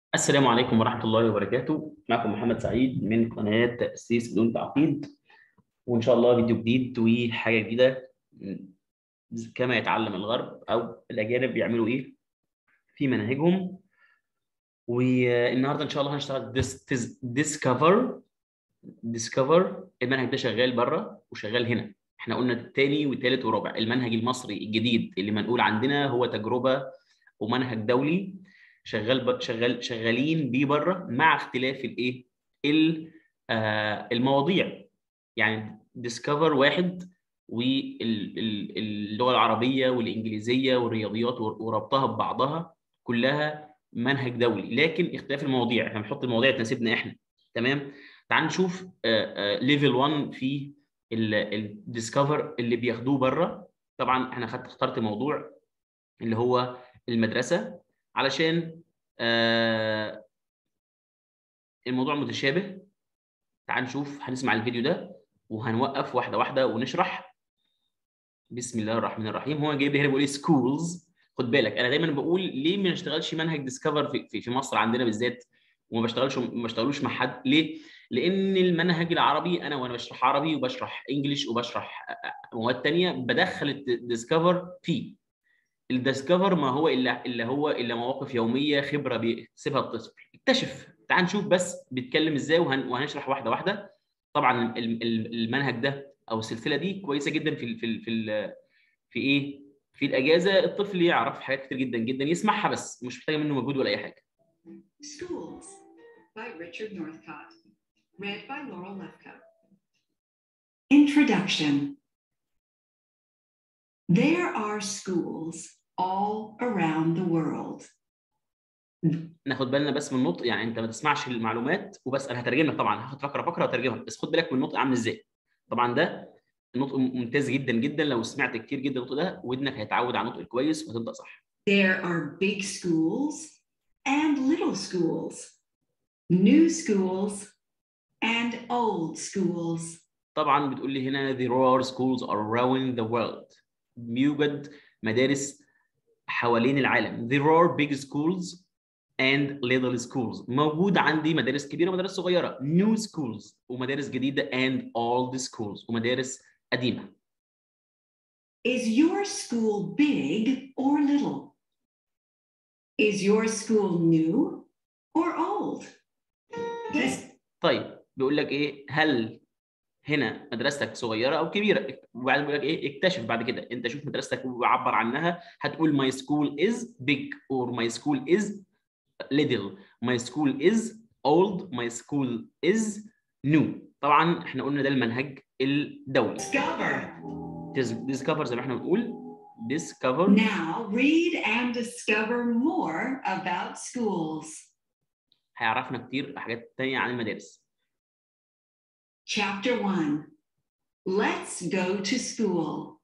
السلام عليكم ورحمة الله وبركاته معكم محمد سعيد من قناة تأسيس بدون تعقيد وإن شاء الله فيديو جديد وحاجة جديدة كما يتعلم الغرب أو الأجانب بيعملوا إيه في مناهجهم والنهارده إن شاء الله هنشتغل ديسكفر ديسكفر المنهج ده شغال بره وشغال هنا احنا قلنا الثاني والثالث والرابع المنهج المصري الجديد اللي منقول عندنا هو تجربة ومنهج دولي شغال شغال شغالين بيه بره مع اختلاف الايه المواضيع يعني ديسكفر واحد واللغه العربيه والانجليزيه والرياضيات وربطها ببعضها كلها منهج دولي لكن اختلاف المواضيع احنا بنحط المواضيع تناسبنا احنا تمام تعال نشوف ليفل 1 في الديسكفر اللي بياخدوه بره طبعا انا خدت اخترت موضوع اللي هو المدرسه علشان آه الموضوع متشابه تعال نشوف هنسمع الفيديو ده وهنوقف واحده واحده ونشرح بسم الله الرحمن الرحيم هو جايب هنا بيقول سكولز خد بالك انا دايما بقول ليه ما نشتغلش منهج ديسكفر في, في, في مصر عندنا بالذات وما بشتغلش ما بشتغلوش مع حد ليه؟ لان المنهج العربي انا وانا بشرح عربي وبشرح انجليش وبشرح مواد ثانيه بدخل الديسكفر فيه الديسكفر ما هو الا الا هو الا مواقف يوميه خبره بيكتسبها الطفل اكتشف تعال نشوف بس بيتكلم ازاي وهن... وهنشرح واحده واحده طبعا المنهج ده او السلسله دي كويسه جدا في ال... في ال... في ال... في ايه في الاجازه الطفل يعرف حاجات كتير جدا جدا يسمعها بس مش محتاجه منه مجهود ولا اي حاجه Schools by Richard Northcott read by Laurel Lefko Introduction There are schools all around the world. ناخد بالنا بس من النطق يعني انت ما تسمعش المعلومات وبس انا هترجم لك طبعا هاخد فقره فقره وهترجمها بس خد بالك من النطق عامل ازاي طبعا ده النطق ممتاز جدا جدا لو سمعت كتير جدا النطق ده ودنك هيتعود على النطق الكويس وهتبدا صح There are big schools and little schools, new schools and old schools. طبعا بتقول لي هنا there are schools around the world يوجد مدارس حوالين العالم there are big schools and little schools موجود عندي مدارس كبيره ومدارس صغيره new schools ومدارس جديده and old schools ومدارس قديمه Is your school big or little? Is your school new or old? This طيب بيقول لك ايه هل هنا مدرستك صغيره او كبيره وبعدين بيقول لك ايه اكتشف بعد كده انت شوف مدرستك وعبر عنها هتقول my school is big or my school is little my school is old my school is new طبعا احنا قلنا ده المنهج الدولي discover. discover زي ما احنا بنقول discover Now read and discover more about schools. هيعرفنا كتير حاجات تانية عن المدارس Chapter 1 Let's go to school.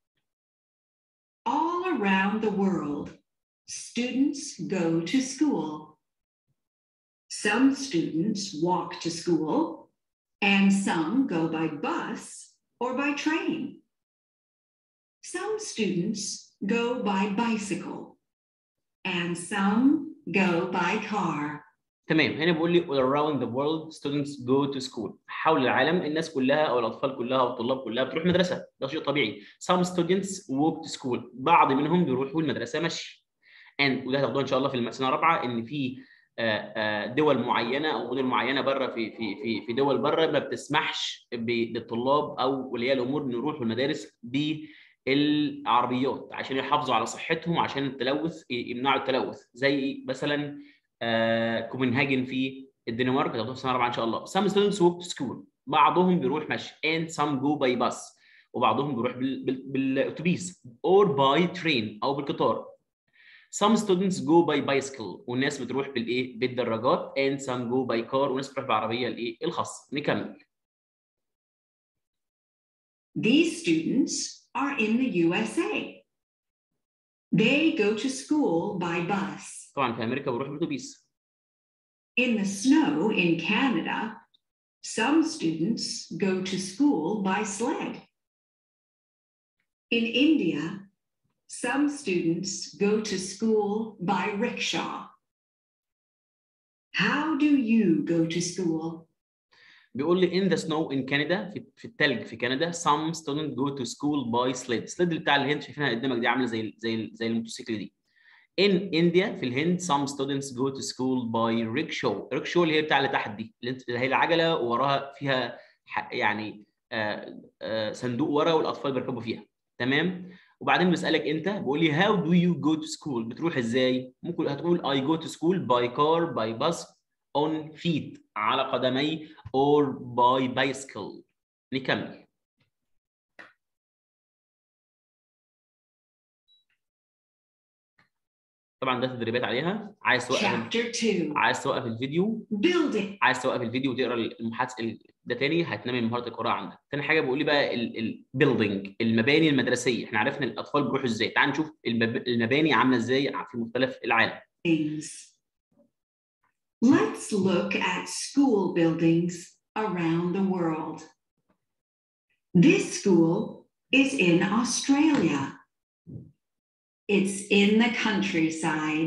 All around the world, students go to school. Some students walk to school, and some go by bus or by train. Some students go by bicycle, and some go by car. تمام هنا بيقول لي all around the world students go to school حول العالم الناس كلها او الاطفال كلها او الطلاب كلها بتروح مدرسه ده شيء طبيعي some students walk to school بعض منهم بيروحوا المدرسه مشي and وده هتاخدوها ان شاء الله في السنه الرابعه ان في دول معينه او مدن معينه بره في في في في دول بره ما بتسمحش للطلاب او ولياء الامور انه يروحوا المدارس بالعربيات عشان يحافظوا على صحتهم عشان التلوث يمنعوا التلوث زي مثلا كوبنهاجن في الدنمارك هتاخدوها في السنه الرابعه ان شاء الله some students walk to school بعضهم بيروح مشي and some go by bus وبعضهم بيروح بال... بال... بالاتوبيس or by train او بالقطار some students go by bicycle والناس بتروح بالايه بالدراجات and some go by car وناس بتروح بعربيه الايه الخاصه نكمل These students are in the USA. They go to school by bus. طبعا في امريكا بيروح بالاتوبيس In the snow in Canada, some students go to school by sled. In India, some students go to school by rickshaw. How do you go to school? بيقول لي in the snow in Canada في, في الثلج في كندا some students go to school by sled sled اللي بتاع الهند شايفينها قدامك دي عامله زي زي زي الموتوسيكل دي in India في الهند some students go to school by rickshaw rickshaw اللي هي بتاع اللي تحت دي اللي انت- اللي هي العجله ووراها فيها ح- يعني آه، آه، صندوق ورا والاطفال بيركبوا فيها تمام وبعدين بيسالك انت بيقول لي how do you go to school بتروح ازاي ممكن هتقول I go to school by car by bus on feet على قدمي or by bicycle نكمل طبعا ده تدريبات عليها عايز توقف Chapter 2 عايز توقف الفيديو Building. عايز توقف الفيديو وتقرا المحادثه ال- ده تاني هتنمي مهاره القراءه عندك تاني حاجه بيقول لي بقى البيلدينج المباني المدرسيه احنا عرفنا الاطفال بيروحوا ازاي تعال نشوف المب- المباني عامله ازاي في مختلف العالم things. Let's look at school buildings around the world. This school is in Australia. It's in the countryside.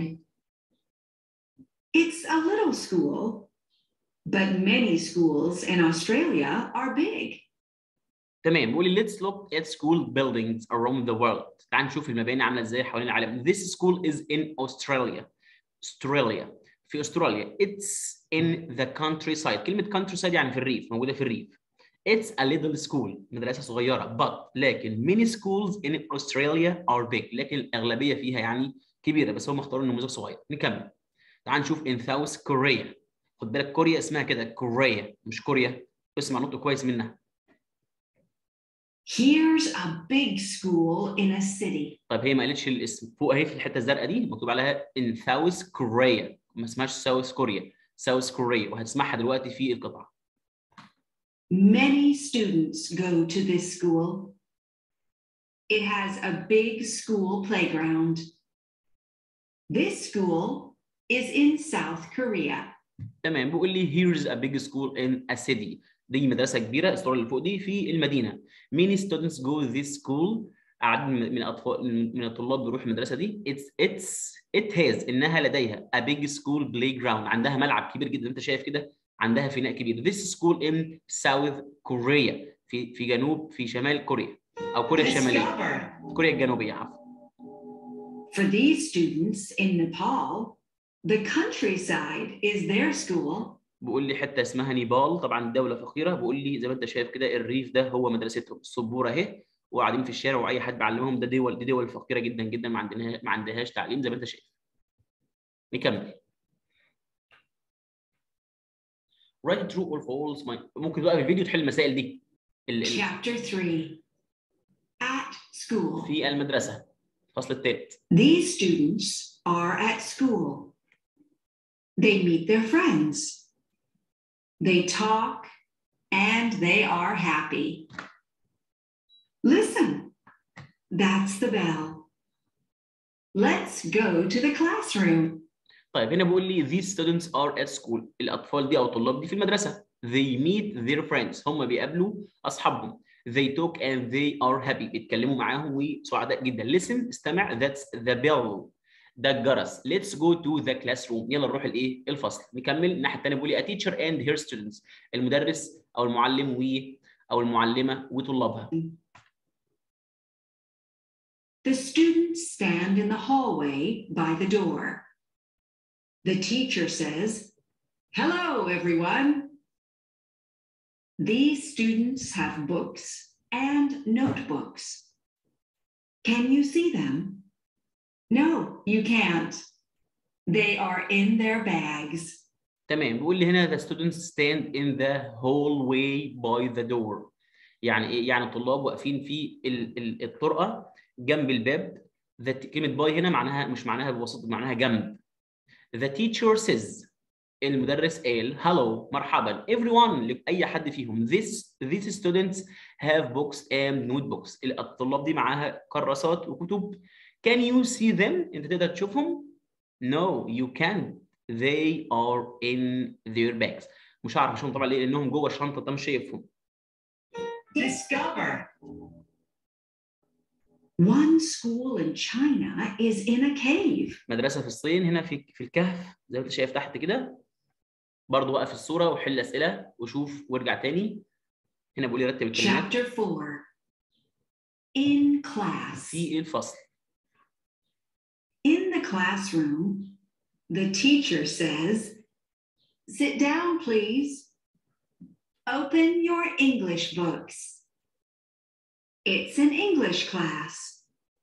It's a little school, but many schools in Australia are big. تمام بيقول لي let's look at school buildings around the world تعال نشوف المباني عامله ازاي حوالين العالم this school is in Australia Australia في استراليا it's in the countryside كلمه countryside يعني في الريف موجوده في الريف it's a little school مدرسه صغيره but لكن many schools in Australia are big لكن الاغلبيه فيها يعني كبيره بس هم اختاروا نموذج صغير نكمل تعال نشوف in South Korea خد بالك كوريا اسمها كده كوريا مش كوريا اسمع نطق كويس منها Here's a big school in a city. طيب هي ما قالتش الاسم فوق اهي في الحته الزرقاء دي مكتوب عليها in South Korea ما اسمهاش South Korea South Korea وهتسمعها دلوقتي في القطعه Many students go to this school. It has a big school playground. This school is in South Korea. تمام بيقول لي here's a big school in a city دي مدرسه كبيره الصوره اللي فوق دي في المدينه many students go this school عدد من من الاطفال من الطلاب بيروحوا المدرسه دي it's it's it has انها لديها a big school playground عندها ملعب كبير جدا انت شايف كده عندها فناء كبير this school in South Korea في في جنوب في شمال كوريا او كوريا الشماليه Discover. كوريا الجنوبيه عفوا For these students in Nepal, the countryside is their school. بيقول لي حته اسمها نيبال طبعا دوله فقيره بيقول لي زي ما انت شايف كده الريف ده هو مدرستهم السبوره اهي وقاعدين في الشارع واي حد بيعلمهم ده دول دي دول فقيره جدا جدا ما عندنا ما عندهاش تعليم زي ما انت شايف نكمل write true or false my... ممكن توقف الفيديو تحل المسائل دي ال... ال... Chapter 3 At school. في المدرسه الفصل الثالث These students are at school. They meet their friends. They talk and they are happy. Listen, that's the bell. Let's go to the classroom. طيب هنا بيقول لي these students are at school الاطفال دي او الطلاب دي في المدرسه they meet their friends هم بيقابلوا اصحابهم they talk and they are happy بيتكلموا معاهم وسعداء جدا listen استمع that's the bell ده الجرس let's go to the classroom يلا نروح الايه الفصل نكمل الناحيه الثانيه بيقول لي a teacher and her students المدرس او المعلم و او المعلمه وطلابها The students stand in the hallway by the door. The teacher says, Hello, everyone. These students have books and notebooks. Can you see them? No, you can't. They are in their bags. تمام بيقول لي هنا the students stand in the hallway by the door يعني ايه يعني الطلاب واقفين في ال- ال- الطرقه جنب الباب the كلمه باي هنا معناها مش معناها بوسط معناها جنب the teacher says المدرس قال hello مرحبا everyone اي حد فيهم this these students have books and notebooks الطلاب دي معاها كراسات وكتب can you see them انت تقدر تشوفهم no you can't they are in their bags مش عارف اشوفهم طبعا ليه لانهم جوه الشنطه انت مش شايفهم Discover. One school in China is in a cave. مدرسه في الصين هنا في في الكهف زي ما انت شايف تحت كده برضه وقف الصوره وحل اسئله وشوف وارجع تاني هنا بيقول لي رتب الكلمات Chapter 4 In class. في الفصل In the classroom, the teacher says, Sit down, please. Open your English books. It's an English class.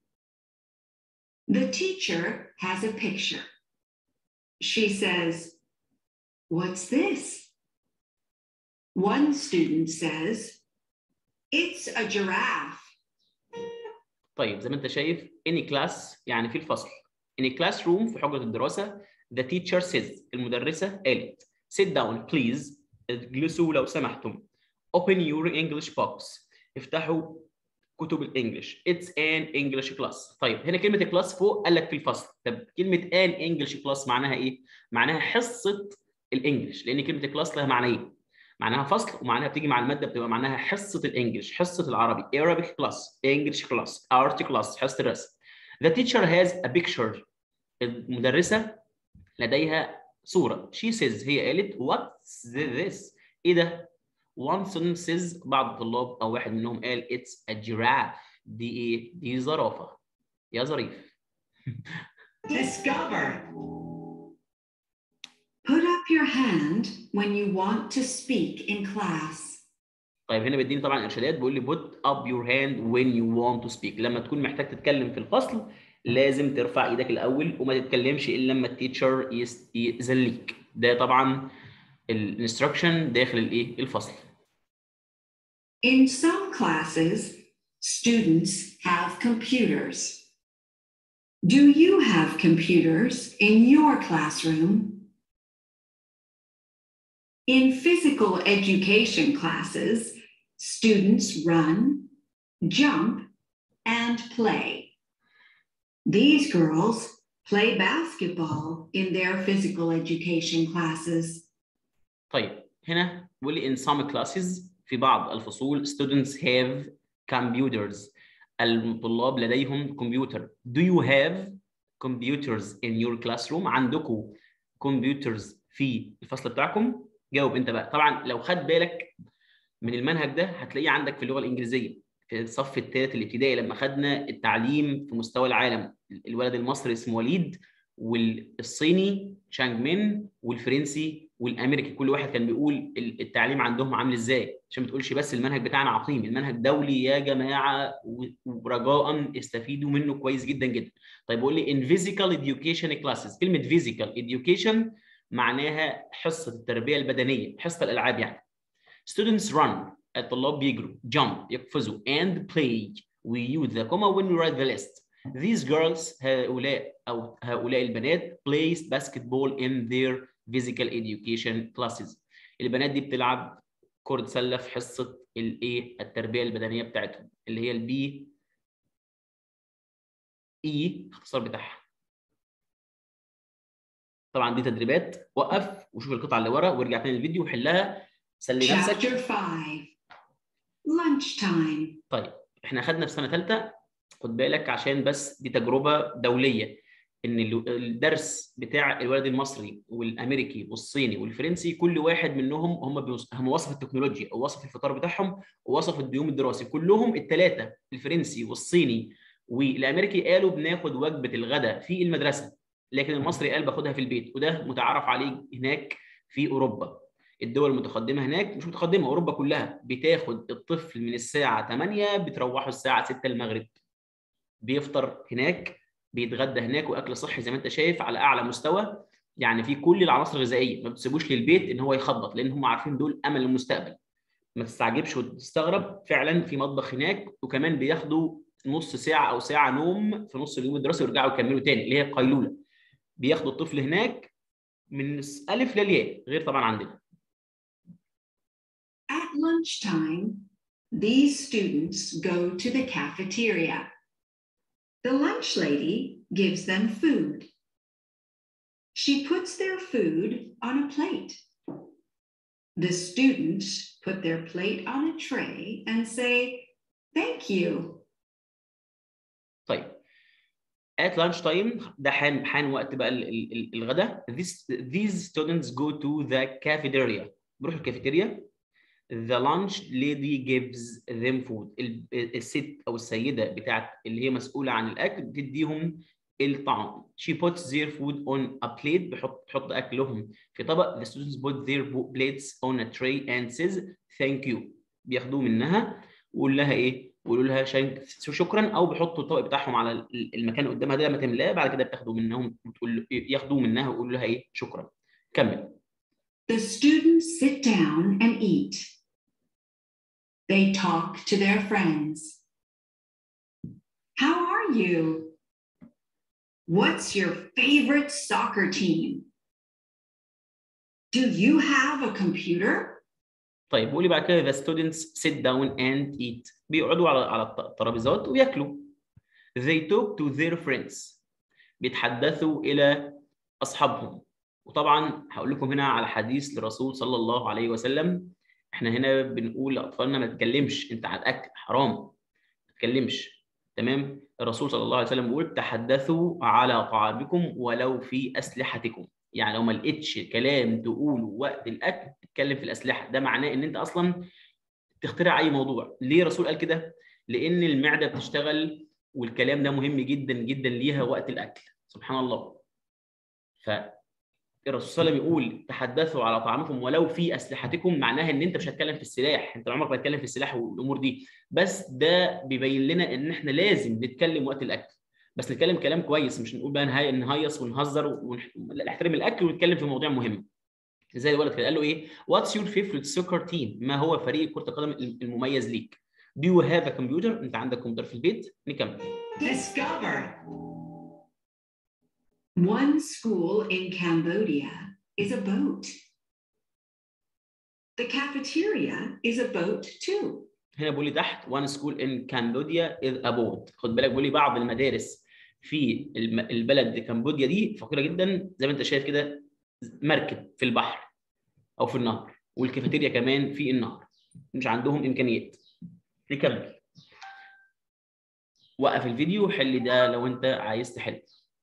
The teacher has a picture. She says, What's this? One student says, It's a giraffe. طيب زي ما انت شايف any class يعني في الفصل in a classroom في حجرة الدراسة the teacher says المدرسة قالت sit down please اجلسوا لو سمحتم open your English box افتحوا كتب الانجليش it's an English class طيب هنا كلمة كلاس فوق قال لك في الفصل طب كلمة an English class معناها ايه؟ معناها حصة الانجليش لان كلمة كلاس لها معنيين معناها فصل ومعناها بتيجي مع الماده بتبقى معناها حصه الانجليش حصه العربي Arabic class English class art class حصه الرسم the teacher has a picture المدرسه لديها صوره she says هي قالت what's this ايه ده one student says بعض الطلاب او واحد منهم قال it's a giraffe دي ايه دي زرافه يا ظريف Discover. Put up your hand when you want to speak in class. طيب هنا بيديني طبعا ارشادات بيقول لي put up your hand when you want to speak لما تكون محتاج تتكلم في الفصل لازم ترفع ايدك الاول وما تتكلمش الا لما التيتشر يأذن ليك ده طبعا الانستراكشن داخل الايه الفصل In some classes, students have computers. Do you have computers in your classroom? In physical education classes, students run, jump, and play. These girls play basketball in their physical education classes. طيب هنا بيقول لي in some classes في بعض الفصول students have computers الطلاب لديهم كمبيوتر do you have computers in your classroom عندكم computers في الفصل بتاعكم جاوب انت بقى طبعا لو خد بالك من المنهج ده هتلاقيه عندك في اللغه الانجليزيه في الصف الثالث الابتدائي لما خدنا التعليم في مستوى العالم الولد المصري اسمه وليد والصيني شانج مين والفرنسي والامريكي كل واحد كان بيقول التعليم عندهم عامل ازاي عشان ما تقولش بس المنهج بتاعنا عقيم المنهج دولي يا جماعه ورجاء استفيدوا منه كويس جدا جدا طيب بقول لي in physical education classes كلمه physical education معناها حصه التربيه البدنيه حصه الالعاب يعني students run الطلاب بيجروا jump يقفزوا and play we use the comma when we write the list these girls هؤلاء او هؤلاء البنات plays basketball in their physical education classes البنات دي بتلعب كرة سلة في حصة الايه التربية البدنية بتاعتهم اللي هي البي اي اختصار بتاعها طبعا دي تدريبات وقف وشوف القطعة اللي ورا وارجع تاني الفيديو وحلها سلي نفسك Chapter 5 Lunchtime. طيب احنا اخدنا في سنة ثالثة خد بالك عشان بس دي تجربة دولية ان الدرس بتاع الولد المصري والامريكي والصيني والفرنسي كل واحد منهم هم هم وصف التكنولوجيا او وصف الفطار بتاعهم ووصف اليوم الدراسي كلهم الثلاثه الفرنسي والصيني والامريكي قالوا بناخد وجبه الغداء في المدرسه لكن المصري قال باخدها في البيت وده متعارف عليه هناك في اوروبا الدول المتقدمه هناك مش متقدمه اوروبا كلها بتاخد الطفل من الساعه 8 بتروحه الساعه 6 المغرب بيفطر هناك بيتغدى هناك واكل صحي زي ما انت شايف على اعلى مستوى يعني في كل العناصر الغذائيه ما بتسيبوش للبيت ان هو يخبط لان هم عارفين دول امل المستقبل ما تستعجبش وتستغرب فعلا في مطبخ هناك وكمان بياخدوا نص ساعه او ساعه نوم في نص اليوم الدراسي ويرجعوا يكملوا تاني اللي هي قيلوله بياخدوا الطفل هناك من الف للياء غير طبعا عندنا At lunchtime, these students go to the cafeteria. The lunch lady gives them food. She puts their food on a plate. The students put their plate on a tray and say, Thank you. طيب at lunch time ده حان حان وقت بقى ال- ال- ال- الغداء these these students go to the cafeteria بيروحوا الكافيتيريا the lunch lady gives them food ال- الست او السيده بتاعت اللي هي مسؤوله عن الاكل بتديهم الطعام she puts their food on a plate بحط تحط اكلهم في طبق the students put their plates on a tray and says thank you بياخدوه منها ويقول لها ايه ويقولوا لها شك- شكرا او بيحطوا الطبق بتاعهم على ال- المكان اللي قدامها ده لما تملاه بعد كده بتاخدوا منهم وتقول ياخدوه منها ويقولوا لها ايه شكرا كمل The students sit down and eat. They talk to their friends. How are you? What's your favorite soccer team? Do you have a computer? طيب قولي بعد كده the students sit down and eat بيقعدوا على على الط- الترابيزات وياكلوا they talk to their friends بيتحدثوا الى اصحابهم وطبعا هقول لكم هنا على حديث للرسول صلى الله عليه وسلم احنا هنا بنقول لاطفالنا ما تتكلمش انت على الاكل حرام ما تتكلمش تمام الرسول صلى الله عليه وسلم بيقول تحدثوا على طعامكم ولو في اسلحتكم يعني لو ما لقيتش كلام تقوله وقت الاكل اتكلم في الاسلحه ده معناه ان انت اصلا تخترع اي موضوع ليه الرسول قال كده لان المعده بتشتغل والكلام ده مهم جدا جدا ليها وقت الاكل سبحان الله فالرسول صلى الله عليه وسلم يقول تحدثوا على طعامكم ولو في اسلحتكم معناها ان انت مش هتتكلم في السلاح انت عمرك ما هتتكلم في السلاح والامور دي بس ده بيبين لنا ان احنا لازم نتكلم وقت الاكل بس نتكلم كلام كويس مش نقول بقى نهي- نهيص ونهزر ونح... لا، نحترم الاكل ونتكلم في مواضيع مهمه زي الولد كده قال له ايه واتس يور فيفورت سوكر تيم ما هو فريق كره القدم المميز ليك Do you have a computer؟ انت عندك كمبيوتر في البيت؟ نكمل. Discover. One school in Cambodia is a boat. The cafeteria is a boat too. هنا بيقول لي تحت one school in Cambodia is a boat. خد بالك بيقول لي بعض المدارس في الم- البلد كمبوديا دي فقيره جدا زي ما انت شايف كده مركب في البحر او في النهر والكافيتيريا كمان في النهر مش عندهم امكانيات. نكمل. وقف الفيديو وحل ده لو انت عايز تحل.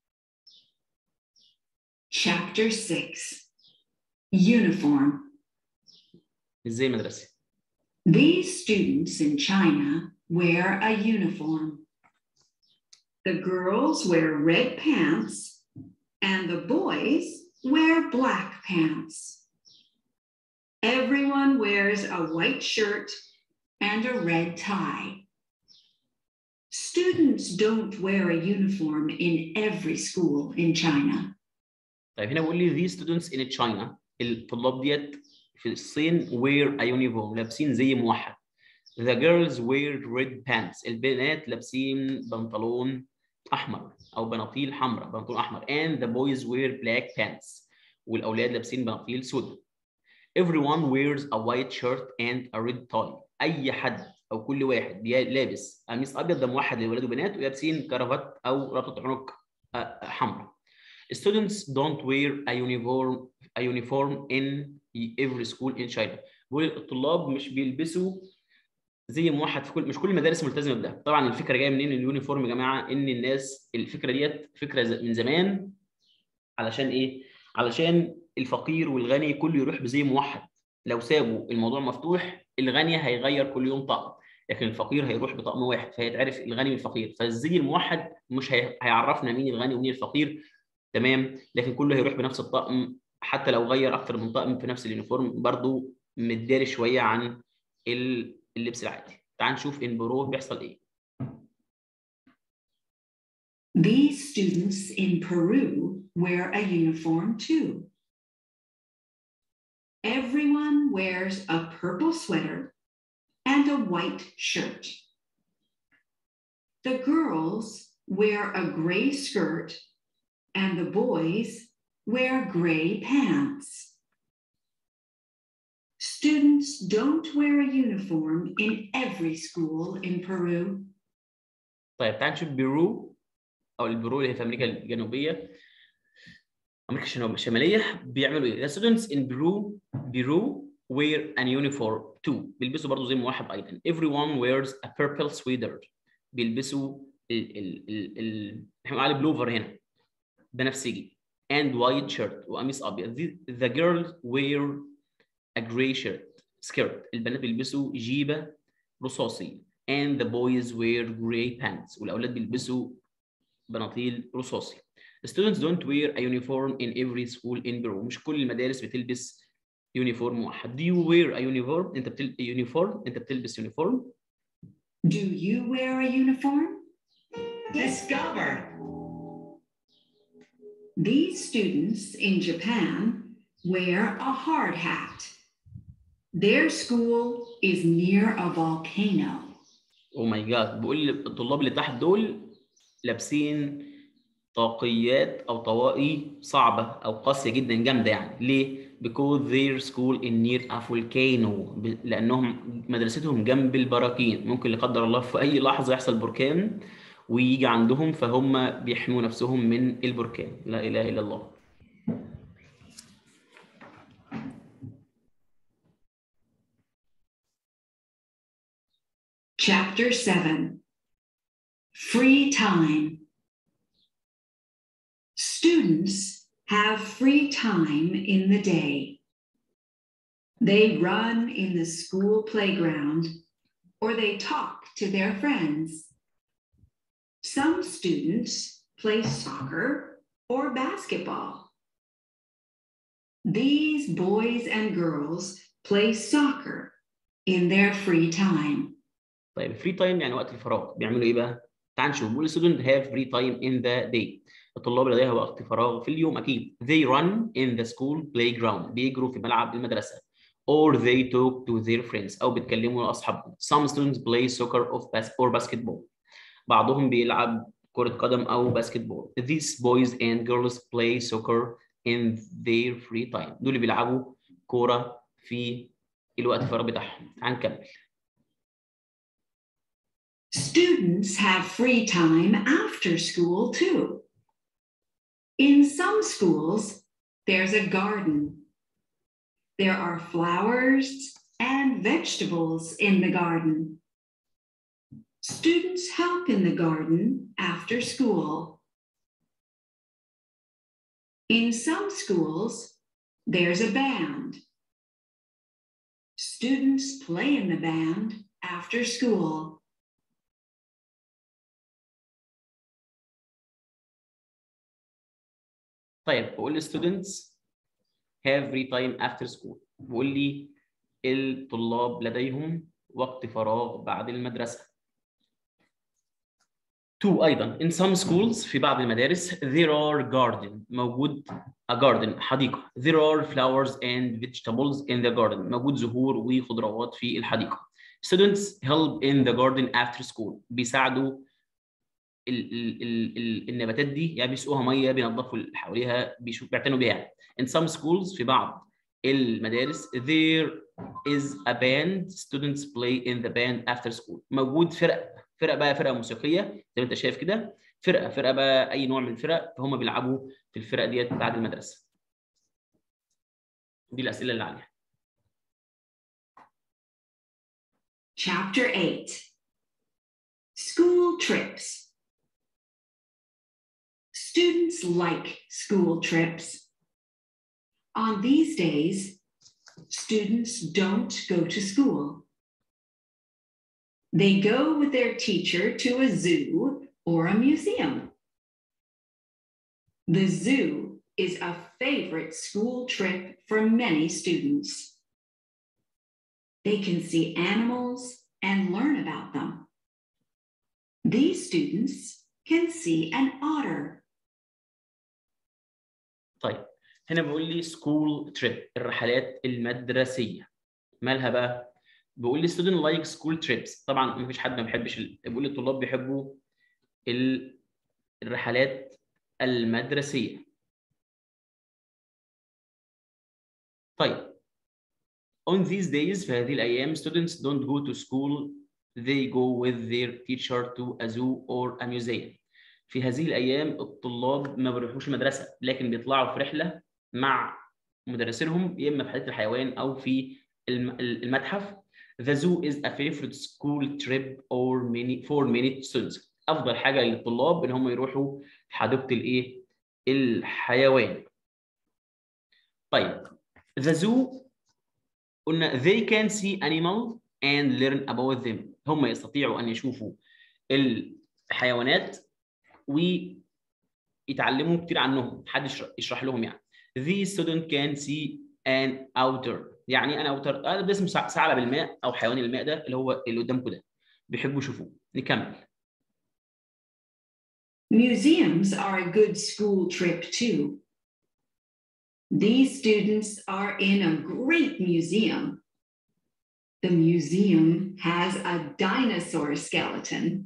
Chapter 6 Uniform. ازاي المدرسه؟ These students in China wear a uniform. The girls wear red pants, and the boys wear black pants. Everyone wears a white shirt and a red tie. Students don't wear a uniform in every school in China. طيب هنا بيقول لي these students in China الطلاب ديت في الصين wear a uniform لابسين زي موحد the girls wear red pants البنات لابسين بنطلون احمر او بناطيل حمراء بنطلون احمر and the boys wear black pants والاولاد لابسين بناطيل سوداء everyone wears a white shirt and a red tie اي حد او كل واحد بي- لابس قميص ابيض ده موحد للولاد وبنات ولابسين كرافات او ربطه عنق آه، حمراء students don't wear a uniform a uniform in every school in China بيقول الطلاب مش بيلبسوا زي موحد في كل مش كل المدارس ملتزمه بده طبعا الفكره جايه منين اليونيفورم يا جماعه ان الناس الفكره ديت فكره ز- من زمان علشان ايه علشان الفقير والغني كله يروح بزي موحد لو سابوا الموضوع مفتوح الغني هيغير كل يوم طقم لكن الفقير هيروح بطقم واحد فهيتعرف الغني من الفقير فالزي الموحد مش هي... هيعرفنا مين الغني ومين الفقير تمام لكن كله هيروح بنفس الطقم حتى لو غير اكتر من طقم في نفس اليونيفورم برضو متداري شويه عن ال- اللبس العادي تعال نشوف ان برو بيحصل ايه These students in Peru wear a uniform too. Everyone wears a purple sweater and a white shirt. The girls wear a gray skirt and the boys wear gray pants. Students don't wear a uniform in every school in Peru. طيب تعال نشوف بيرو او البيرو اللي هي في امريكا الجنوبيه امريكا الشمال- الشماليه بيعملوا ايه؟ The students in Peru Peru wear an uniform too بيلبسوا برضه زي موحد ايضا everyone wears a purple sweater بيلبسوا ال ال ال ال احنا بنقول عليه بلوفر هنا بنفسجي and white shirt وقميص ابيض The- the girls wear a gray shirt skirt البنات بيلبسوا جيبه رصاصي and the boys wear gray pants والاولاد بيلبسوا بناطيل رصاصي The students don't wear a uniform in every school in Peru مش كل المدارس بتلبس يونيفورم واحد Do you wear a uniform انت بتل... يونيفورم انت بتلبس يونيفورم Do you wear a uniform? Discover. These students in Japan wear a hard hat. Their school is near a volcano. او ماي جاد بيقول لي الطلاب اللي تحت دول لابسين طاقيات او طواقي صعبه او قاسيه جدا جامده يعني ليه؟ because their school is near a volcano ب- لانهم مدرستهم جنب البراكين ممكن لا قدر الله في اي لحظه يحصل بركان ويجي عندهم فهم بيحموا نفسهم من البركان لا اله الا الله Chapter 7 Free Time. Students have free time in the day. They run in the school playground or they talk to their friends. Some students play soccer or basketball. These boys and girls play soccer in their free time. طيب فري تايم يعني وقت الفراغ بيعملوا ايه بقى؟ تعال نشوف بيقول student have free time in the day الطلاب لديها وقت فراغ في اليوم اكيد they run in the school playground بيجروا في ملعب المدرسه or they talk to their friends او بيتكلموا مع اصحابهم some students play soccer of bas or basketball بعضهم بيلعب كرة قدم او باسكت بول these boys and girls play soccer in their free time دول اللي بيلعبوا كورة في الوقت الفراغ بتاعهم هنكمل Students have free time after school too. In some schools, there's a garden. There are flowers and vegetables in the garden. Students help in the garden after school. In some schools, there's a band. Students play in the band after school. طيب بقول لي students have free time after school بقول لي الطلاب لديهم وقت فراغ بعد المدرسة two أيضا in some schools في بعض المدارس there are garden موجود a garden حديقة there are flowers and vegetables in the garden موجود زهور وخضروات في الحديقة students help in the garden after school بيساعدوا ال ال ال ال النباتات دي يعني بيسقوها ميه بينظفوا اللي حواليها بيشوف بيعتنوا بيها يعني. In some schools في بعض المدارس there is a band students play in the band after school موجود فرق فرق بقى فرقه موسيقيه زي ما انت شايف كده فرقه فرقه بقى اي نوع من الفرق فهم بيلعبوا في الفرق ديت بعد المدرسه دي الاسئله اللي عليها Chapter 8 School Trips. Students like school trips. On these days, students don't go to school. They go with their teacher to a zoo or a museum. The zoo is a favorite school trip for many students. They can see animals and learn about them. These students can see an otter. طيب هنا بيقول لي سكول تريب الرحلات المدرسيه مالها بقى؟ بيقول لي student like school trips طبعا ما فيش حد ما بيحبش ال... بيقول لي الطلاب بيحبوا ال... الرحلات المدرسيه طيب on these days في هذه الايام students don't go to school they go with their teacher to a zoo or a museum في هذه الايام الطلاب ما بيروحوش المدرسه لكن بيطلعوا في رحله مع مدرسينهم يا اما في حديقه الحيوان او في الم- المتحف The zoo is a favorite school trip or many for many students. افضل حاجه للطلاب ان هم يروحوا حديقه الايه الحيوان طيب the zoo قلنا they can see animals and learn about them هم يستطيعوا ان يشوفوا الحيوانات ويتعلموا كتير عنهم حد يشرح لهم يعني the student can see an outer يعني انا outer هذا باسم ثعلب الماء او حيوان الماء ده اللي هو اللي قدامكم ده بيحبوا يشوفوه نكمل Museums are a good school trip too. These students are in a great museum. The museum has a dinosaur skeleton.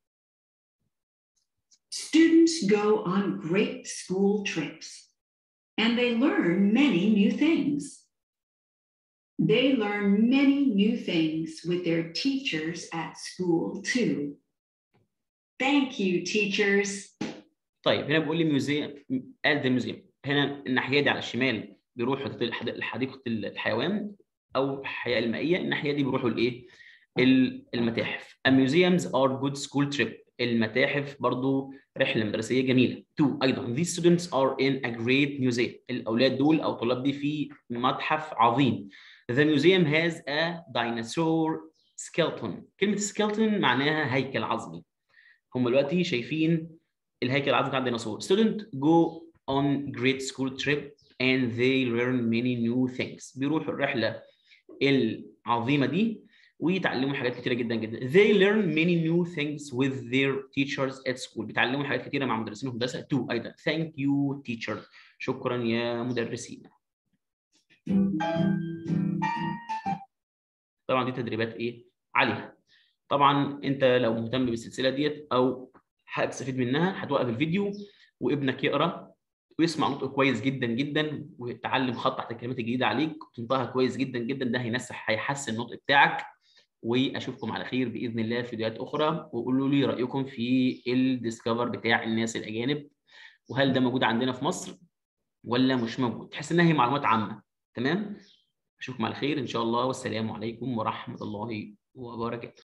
Students go on great school trips and they learn many new things. They learn many new things with their teachers at school too. Thank you, teachers. طيب هنا بيقول لي ميوزيوم اد ذا ميوزيوم هنا الناحيه دي على الشمال بيروحوا لحديقه الحيوان او الحياه المائيه الناحيه دي بيروحوا لايه المتاحف الميوزيومز ار جود سكول تريب المتاحف برضو رحله مدرسيه جميله تو ايضا these students are in a great museum الاولاد دول او الطلاب دي في متحف عظيم the museum has a dinosaur skeleton كلمه skeleton معناها هيكل عظمي هم دلوقتي شايفين الهيكل العظمي بتاع الديناصور student go on great school trip and they learn many new things بيروحوا الرحله العظيمه دي ويتعلموا حاجات كتيره جدا جدا they learn many new things with their teachers at school بيتعلموا حاجات كتيره مع مدرسين الهندسه تو ايضا thank you teacher شكرا يا مدرسين طبعا دي تدريبات ايه عليها طبعا انت لو مهتم بالسلسله ديت او حابب تستفيد منها هتوقف الفيديو وابنك يقرا ويسمع نطق كويس جدا جدا ويتعلم خط تحت الكلمات الجديده عليك وتنطقها كويس جدا جدا ده هينسح هيحسن النطق بتاعك واشوفكم على خير باذن الله في فيديوهات اخرى وقولوا لي رايكم في الديسكفر بتاع الناس الاجانب وهل ده موجود عندنا في مصر ولا مش موجود تحس انها هي معلومات عامه تمام اشوفكم على خير ان شاء الله والسلام عليكم ورحمه الله وبركاته